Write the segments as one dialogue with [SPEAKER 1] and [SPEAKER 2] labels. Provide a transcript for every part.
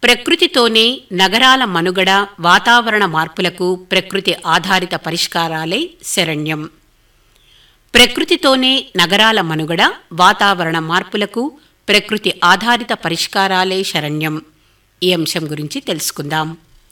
[SPEAKER 1] ప్రకృతితోనే నగరాల మనుగడ వాతావరణ మార్పులకు ప్రకృతి ఆధారిత పరిష్కారాలే శరణ్యం ప్రకృతితోనే నగరాల మనుగడ వాతావరణ మార్పులకు ప్రకృతి ఆధారిత పరిష్కారాలే శరణ్యం ఈ అంశం గురించి తెలుసుకుందాం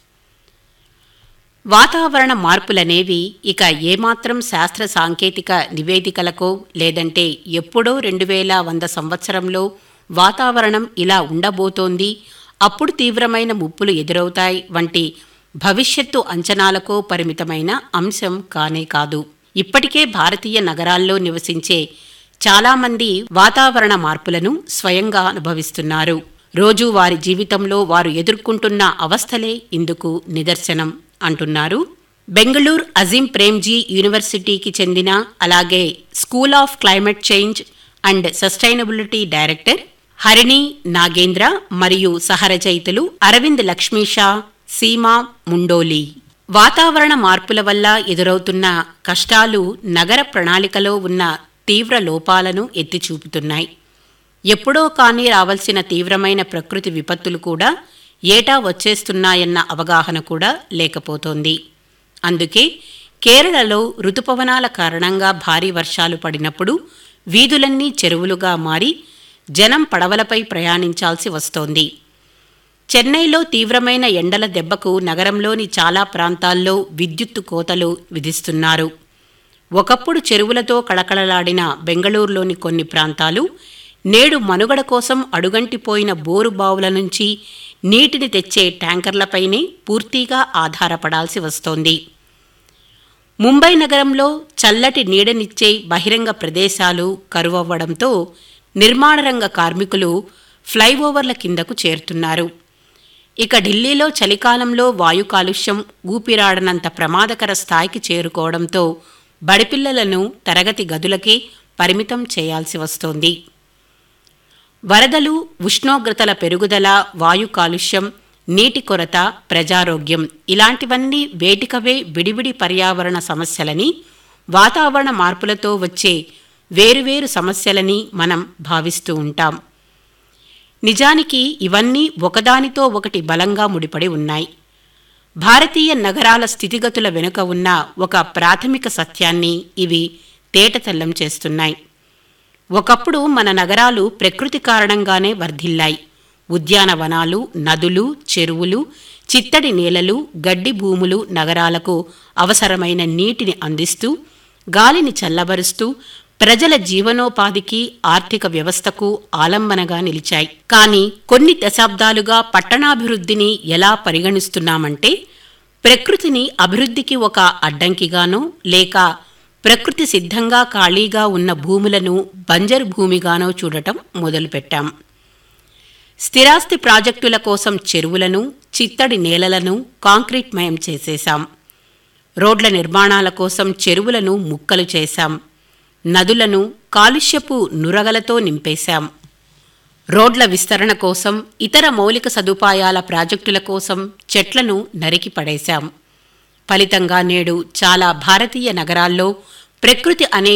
[SPEAKER 1] వాతావరణ మార్పులనేవి ఇక ఏమాత్రం శాస్త్ర సాంకేతిక నివేదికలకో లేదంటే ఎప్పుడో రెండు వేల వంద సంవత్సరంలో వాతావరణం ఇలా ఉండబోతోంది అప్పుడు తీవ్రమైన ముప్పులు ఎదురవుతాయి వంటి భవిష్యత్తు అంచనాలకో పరిమితమైన అంశం కానే కాదు ఇప్పటికే భారతీయ నగరాల్లో నివసించే చాలామంది వాతావరణ మార్పులను స్వయంగా అనుభవిస్తున్నారు రోజు వారి జీవితంలో వారు ఎదుర్కొంటున్న అవస్థలే ఇందుకు నిదర్శనం అంటున్నారు బెంగళూరు అజీం ప్రేమ్జీ యూనివర్సిటీకి చెందిన అలాగే school of climate change and sustainability director Harini Nagendra మరియు సహరచయితలు అరవింద్ లక్ష్మీషా సీమా ముండోలి వాతావరణ మార్పుల వల్ల ఎదురవుతున్న కష్టాలు నగర ప్రణాళికలో ఉన్న తీవ్ర లోపాలను ఎత్తి చూపుతున్నాయి ఎప్పుడో కానీ రావాల్సిన తీవ్రమైన ప్రకృతి విపత్తులు కూడా ఏటా వచ్చేస్తున్నాయన్న అవగాహన కూడా లేకపోతోంది అందుకే కేరళలో ఋతుపవనాల కారణంగా భారీ వర్షాలు పడినప్పుడు వీధులన్నీ చెరువులుగా మారి జనం పడవలపై ప్రయాణించాల్సి వస్తోంది చెన్నైలో తీవ్రమైన ఎండల దెబ్బకు నగరంలోని చాలా ప్రాంతాల్లో విద్యుత్తు కోతలు విధిస్తున్నారు ఒకప్పుడు చెరువులతో కళకళలాడిన బెంగళూరులోని కొన్ని ప్రాంతాలు నేడు మనుగడ కోసం అడుగంటిపోయిన బోరు బావుల నుంచి నీటిని తెచ్చే ట్యాంకర్లపైనే పూర్తిగా ఆధారపడాల్సి వస్తోంది ముంబై నగరంలో చల్లటి నీడనిచ్చే బహిరంగ ప్రదేశాలు కరువవ్వడంతో నిర్మాణ రంగ కార్మికులు ఫ్లైఓవర్ల కిందకు చేరుతున్నారు ఇక ఢిల్లీలో చలికాలంలో వాయు కాలుష్యం ఊపిరాడనంత ప్రమాదకర స్థాయికి చేరుకోవడంతో బడిపిల్లలను తరగతి గదులకే పరిమితం చేయాల్సి వస్తోంది వరదలు ఉష్ణోగ్రతల పెరుగుదల వాయు కాలుష్యం నీటి కొరత ప్రజారోగ్యం ఇలాంటివన్నీ వేటికవే విడివిడి పర్యావరణ సమస్యలని వాతావరణ మార్పులతో వచ్చే వేరువేరు సమస్యలని మనం భావిస్తూ ఉంటాం నిజానికి ఇవన్నీ ఒకదానితో ఒకటి బలంగా ముడిపడి ఉన్నాయి భారతీయ నగరాల స్థితిగతుల వెనుక ఉన్న ఒక ప్రాథమిక సత్యాన్ని ఇవి తేటతెల్లం చేస్తున్నాయి ఒకప్పుడు మన నగరాలు ప్రకృతి కారణంగానే వర్ధిల్లాయి ఉద్యానవనాలు నదులు చెరువులు చిత్తడి నేలలు గడ్డి భూములు నగరాలకు అవసరమైన నీటిని అందిస్తూ గాలిని చల్లబరుస్తూ ప్రజల జీవనోపాధికి ఆర్థిక వ్యవస్థకు ఆలంబనగా నిలిచాయి కానీ కొన్ని దశాబ్దాలుగా పట్టణాభివృద్ధిని ఎలా పరిగణిస్తున్నామంటే ప్రకృతిని అభివృద్ధికి ఒక అడ్డంకిగానో లేక ప్రకృతి సిద్ధంగా ఖాళీగా ఉన్న భూములను బంజరు భూమిగానో చూడటం మొదలుపెట్టాం స్థిరాస్తి ప్రాజెక్టుల కోసం చెరువులను చిత్తడి నేలలను కాంక్రీట్ మయం చేసేశాం రోడ్ల నిర్మాణాల కోసం చెరువులను ముక్కలు చేశాం నదులను కాలుష్యపు నురగలతో నింపేశాం రోడ్ల విస్తరణ కోసం ఇతర మౌలిక సదుపాయాల ప్రాజెక్టుల కోసం చెట్లను నరికి పడేశాం ఫలితంగా నేడు చాలా భారతీయ నగరాల్లో ప్రకృతి అనే